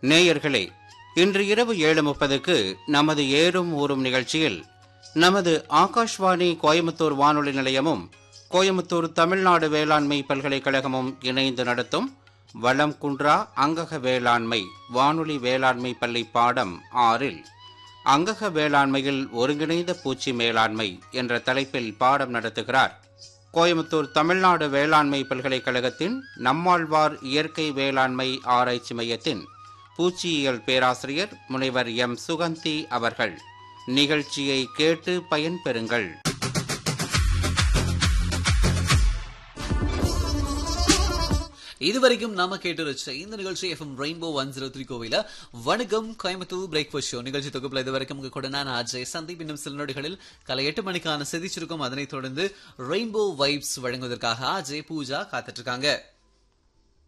நேயர்களே இன்று இரவு ஏழு முப்பதுக்கு நமது ஏறும் ஊறும் நிகழ்ச்சியில் நமது ஆகாஷ்வாணி கோயம்புத்தூர் வானொலி நிலையமும் கோயம்புத்தூர் தமிழ்நாடு வேளாண்மை பல்கலைக்கழகமும் இணைந்து நடத்தும் வளம் குன்றா அங்கக வேளாண்மை வானொலி வேளாண்மை பள்ளி பாடம் ஆறில் அங்கக வேளாண்மையில் ஒருங்கிணைந்த பூச்சி மேலாண்மை என்ற தலைப்பில் பாடம் நடத்துகிறார் கோயம்புத்தூர் தமிழ்நாடு வேளாண்மை பல்கலைக்கழகத்தின் நம்மாழ்வார் இயற்கை வேளாண்மை ஆராய்ச்சி மையத்தின் பூச்சியியல் பேராசிரியர் முனைவர் எம் சுகந்தி அவர்கள் நிகழ்ச்சியை கேட்டு பயன்பெறுங்கள் இதுவரைக்கும் நாம கேட்டு வச்ச இந்த நிகழ்ச்சி FM rainbow one zero three கோவில வணக்கம் கோயம்புத்தூர் பிரேக்ஃபாஸ்ட் ஷோ நிகழ்ச்சி தொகுப்புல இது வரைக்கும் உங்க கூட நான் அஜய் சந்தீப் இன்னும் சில நொடிகளில் காலை எட்டு மணிக்கான செய்தி சுருக்கம் அதனைத் தொடர்ந்து ரெயின்போ வைப்ஸ் வழங்குவதற்காக அஜய் பூஜா காத்துட்டு இருக்காங்க